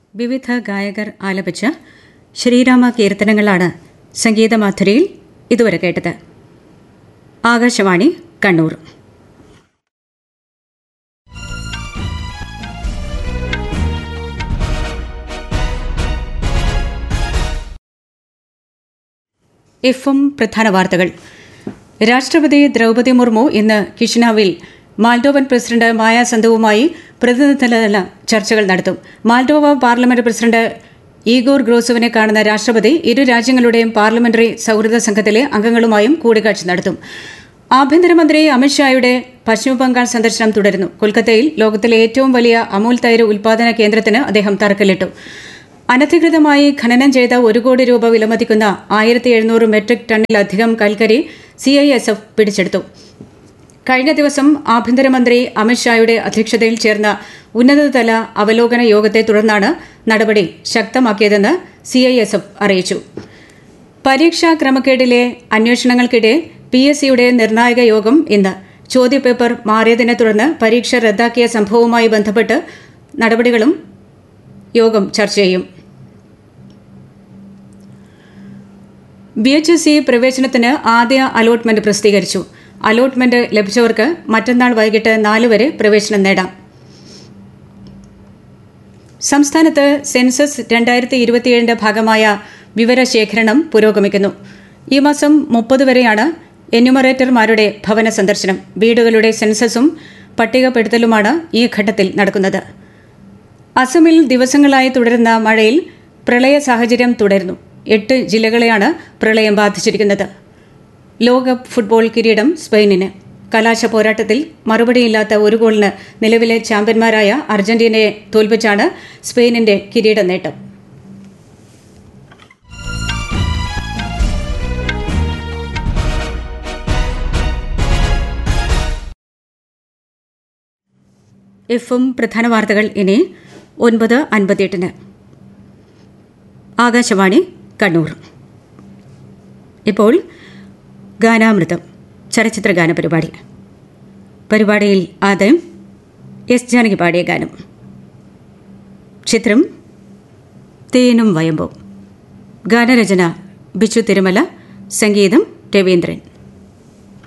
വിവിധ ഗായകർ ആലപിച്ച ശ്രീരാമ കീർത്തനങ്ങളാണ് സംഗീതമാധുരിയിൽ ഇതുവരെ കേട്ടത് ആകാശവാണി കണ്ണൂർ എഫ് എം പ്രധാന വാർത്തകൾ രാഷ്ട്രപതി ദ്രൗപദി മുർമു ഇന്ന് കിഷ്നാവിൽ മാൽഡോവൻ പ്രസിഡന്റ് മായ സന്ധവുമായി പ്രതിനിധിതല ചർച്ചകൾ നടത്തും മാൽഡോവ പാർലമെന്റ് പ്രസിഡന്റ് ഈഗോർ ഗ്രോസുവിനെ കാണുന്ന രാഷ്ട്രപതി ഇരു രാജ്യങ്ങളുടെയും പാർലമെന്ററി സൌഹൃദ സംഘത്തിലെ അംഗങ്ങളുമായും കൂടിക്കാഴ്ച നടത്തും ആഭ്യന്തരമന്ത്രി അമിത്ഷായുടെ പശ്ചിമബംഗാൾ സന്ദർശനം തുടരുന്നു കൊൽക്കത്തയിൽ ലോകത്തിലെ ഏറ്റവും വലിയ അമൂൽ തൈര് ഉൽപാദന കേന്ദ്രത്തിന് അദ്ദേഹം തറക്കല്ലിട്ടു അനധികൃതമായി ഖനനം ചെയ്ത ഒരു കോടി രൂപ വിലമതിക്കുന്ന ആയിരത്തി എഴുന്നൂറ് മെട്രിക് ടണ്ണിലധികം കൽക്കരി സിഐഎസ്എഫ് പിടിച്ചെടുത്തു കഴിഞ്ഞ ദിവസം ആഭ്യന്തരമന്ത്രി അമിത്ഷായുടെ അധ്യക്ഷതയിൽ ചേർന്ന ഉന്നതതല അവലോകന യോഗത്തെ തുടർന്നാണ് നടപടി ശക്തമാക്കിയതെന്ന് സിഐഎസ്എഫ് അറിയിച്ചു പരീക്ഷാ ക്രമക്കേടിലെ അന്വേഷണങ്ങൾക്കിടെ പി എസ് സിയുടെ നിർണായക യോഗം ഇന്ന് ചോദ്യപേപ്പർ മാറിയതിനെ തുടർന്ന് പരീക്ഷ റദ്ദാക്കിയ സംഭവവുമായി ബന്ധപ്പെട്ട് നടപടികളും യോഗം ചർച്ച ചെയ്യും ബി എച്ച് എസ് സി പ്രവേശനത്തിന് ആദ്യ അലോട്ട്മെന്റ് പ്രസിദ്ധീകരിച്ചു അലോട്ട്മെന്റ് ലഭിച്ചവർക്ക് മറ്റന്നാൾ വൈകിട്ട് നാല് വരെ പ്രവേശനം നേടാം സംസ്ഥാനത്ത് സെൻസസ് രണ്ടായിരത്തി ഇരുപത്തിയേഴിന്റെ ഭാഗമായ വിവരശേഖരണം പുരോഗമിക്കുന്നു ഈ മാസം മുപ്പത് വരെയാണ് എന്യൂമറേറ്റർമാരുടെ ഭവന സന്ദർശനം വീടുകളുടെ സെൻസസും പട്ടികപ്പെടുത്തലുമാണ് ഈ ഘട്ടത്തിൽ നടക്കുന്നത് അസമിൽ ദിവസങ്ങളായി തുടരുന്ന മഴയിൽ പ്രളയ സാഹചര്യം തുടരുന്നു എട്ട് ജില്ലകളെയാണ് പ്രളയം ബാധിച്ചിരിക്കുന്നത് ലോകകപ്പ് ഫുട്ബോൾ കിരീടം സ്പെയിനിന് കലാശ പോരാട്ടത്തിൽ മറുപടിയില്ലാത്ത ഒരു ഗോളിന് നിലവിലെ ചാമ്പ്യന്മാരായ അർജന്റീനയെ തോൽപ്പിച്ചാണ് സ്പെയിനിന്റെ കിരീട നേട്ടം എഫും പ്രധാന വാർത്തകൾ ഇനി ഒൻപത് അൻപത്തിയെട്ടിന് ആകാശവാണി കണ്ണൂർ ഇപ്പോൾ ഗാനാമൃതം ചലച്ചിത്ര ഗാന പരിപാടി പരിപാടിയിൽ ആദ്യം എസ് ജാനകി പാടിയ ഗാനം ചിത്രം തേനും വയമ്പും ഗാനരചന ബിച്ചു തിരുമല സംഗീതം രവീന്ദ്രൻ